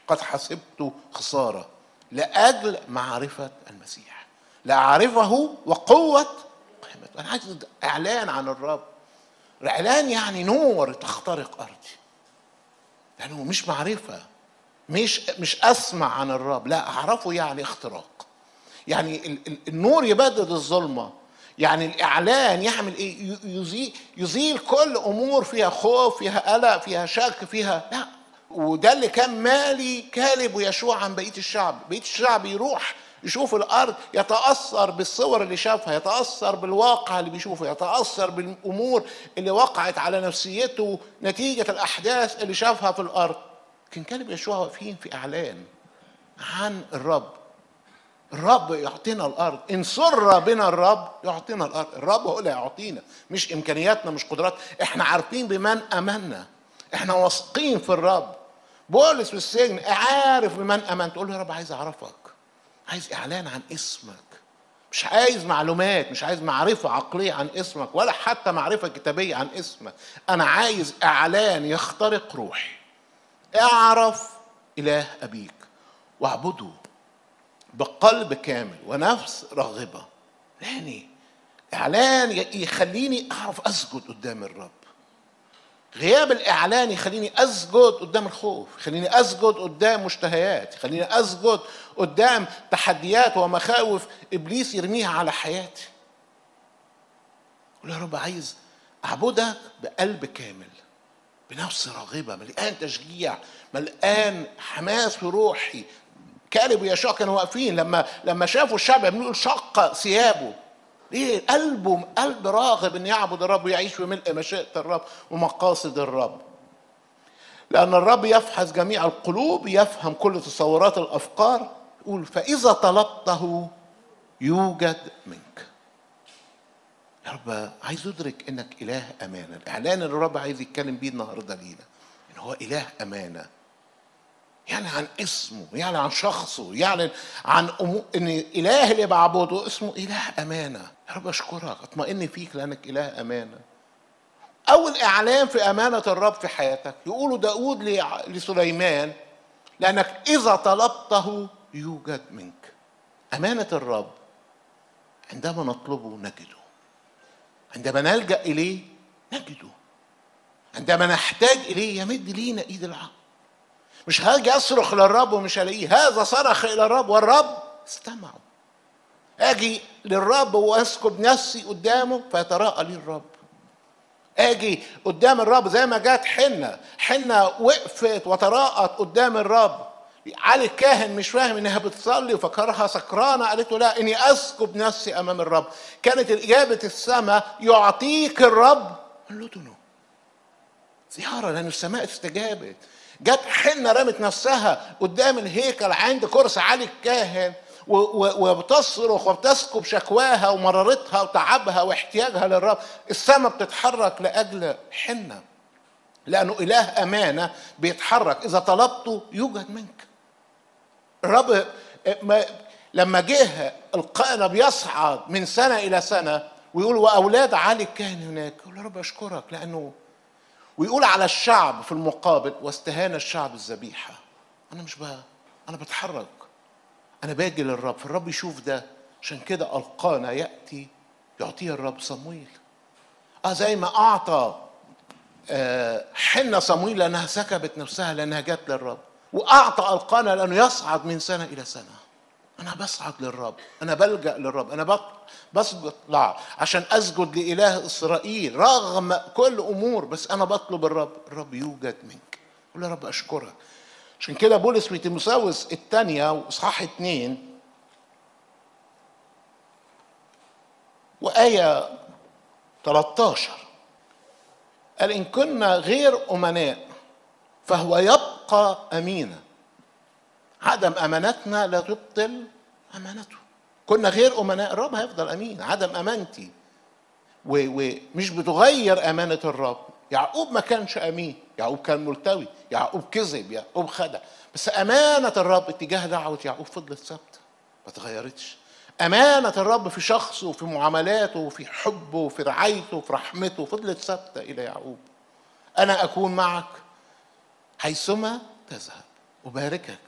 قد حسبته خساره لاجل معرفه المسيح لاعرفه وقوه قيمته انا عايز اعلان عن الرب اعلان يعني نور تخترق ارضي لانه مش معرفه مش مش اسمع عن الرب لا اعرفه يعني اختراق يعني ال- ال- النور يبدد الظلمه يعني الاعلان يعمل ايه ي- يزيل يزيل كل امور فيها خوف فيها قلق فيها شك فيها لا وده اللي كان مالي كالب ويشوع عن بقيه الشعب بقيه الشعب يروح يشوف الارض يتاثر بالصور اللي شافها يتاثر بالواقع اللي بيشوفه يتاثر بالامور اللي وقعت على نفسيته نتيجه الاحداث اللي شافها في الارض كان كالب يشوع واقفين في اعلان عن الرب الرب يعطينا الارض ان سر بنا الرب يعطينا الارض الرب هو اللي يعطينا مش امكانياتنا مش قدرات احنا عارفين بمن امنا احنا واثقين في الرب بولس في السجن عارف بمن امنت تقول له يا رب عايز اعرفك عايز اعلان عن اسمك مش عايز معلومات مش عايز معرفة عقلية عن اسمك ولا حتى معرفة كتابية عن اسمك أنا عايز إعلان يخترق روحي اعرف إله أبيك واعبده بقلب كامل ونفس راغبة يعني إعلان يخليني أعرف أسجد قدام الرب غياب الإعلان يخليني أسجد قدام الخوف يخليني أسجد قدام مشتهيات يخليني أسجد قدام تحديات ومخاوف إبليس يرميها على حياتي قول يا رب عايز أعبدك بقلب كامل بنفس راغبة مليان تشجيع مليان حماس في روحي كالب ويشوع كانوا واقفين لما لما شافوا الشعب بيقول شق ثيابه ليه قلبه قلب راغب ان يعبد الرب ويعيش في ملء مشيئه الرب ومقاصد الرب لان الرب يفحص جميع القلوب يفهم كل تصورات الافكار يقول فاذا طلبته يوجد منك يا رب عايز ادرك انك اله امانه الاعلان اللي الرب عايز يتكلم بيه النهارده لينا ان هو اله امانه يعني عن اسمه يعني عن شخصه يعني عن أمو... ان الاله اللي بعبده اسمه اله امانه يا رب اشكرك اطمئن فيك لانك اله امانه اول اعلان في امانه الرب في حياتك يقولوا داود ل... لسليمان لانك اذا طلبته يوجد منك امانه الرب عندما نطلبه نجده عندما نلجا اليه نجده عندما نحتاج اليه يمد لينا ايد العقل مش هاجي اصرخ للرب ومش هلاقيه هذا صرخ الى الرب والرب استمعوا اجي للرب واسكب نفسي قدامه فيتراءى لي الرب اجي قدام الرب زي ما جت حنة حنة وقفت وتراءت قدام الرب علي الكاهن مش فاهم انها بتصلي وفكرها سكرانه قالت له لا اني اسكب نفسي امام الرب كانت اجابه السماء يعطيك الرب لدنه زياره لان السماء استجابت جت حنة رمت نفسها قدام الهيكل عند كرسي علي الكاهن وبتصرخ وبتسكب شكواها ومرارتها وتعبها واحتياجها للرب السماء بتتحرك لأجل حنة لأنه إله أمانة بيتحرك إذا طلبته يوجد منك الرب لما جه القائنا بيصعد من سنة إلى سنة ويقول وأولاد علي الكاهن هناك يقول يا رب أشكرك لأنه ويقول على الشعب في المقابل واستهان الشعب الذبيحة أنا مش بقى أنا بتحرك أنا باجي للرب فالرب يشوف ده عشان كده ألقانا يأتي يعطيه الرب صمويل اه زي ما أعطى آه حنة صمويل لأنها سكبت نفسها لأنها جت للرب وأعطى ألقانا لأنه يصعد من سنة إلى سنة أنا بصعد للرب أنا بلجأ للرب أنا بطلع عشان أسجد لإله إسرائيل رغم كل أمور بس أنا بطلب الرب الرب يوجد منك قول يا رب أشكرك عشان كده بولس في تيموساوس الثانية وإصحاح اتنين وآية 13 قال إن كنا غير أمناء فهو يبقى أمينا عدم امانتنا لا تبطل امانته كنا غير امناء الرب هيفضل امين عدم امانتي ومش بتغير امانه الرب يعقوب ما كانش امين يعقوب كان ملتوي يعقوب كذب يعقوب خدع بس امانه الرب اتجاه دعوه يعقوب فضلت ثابته ما اتغيرتش امانه الرب في شخصه وفي معاملاته وفي حبه وفي رعايته وفي رحمته فضلت ثابته الى يعقوب انا اكون معك حيثما تذهب أباركك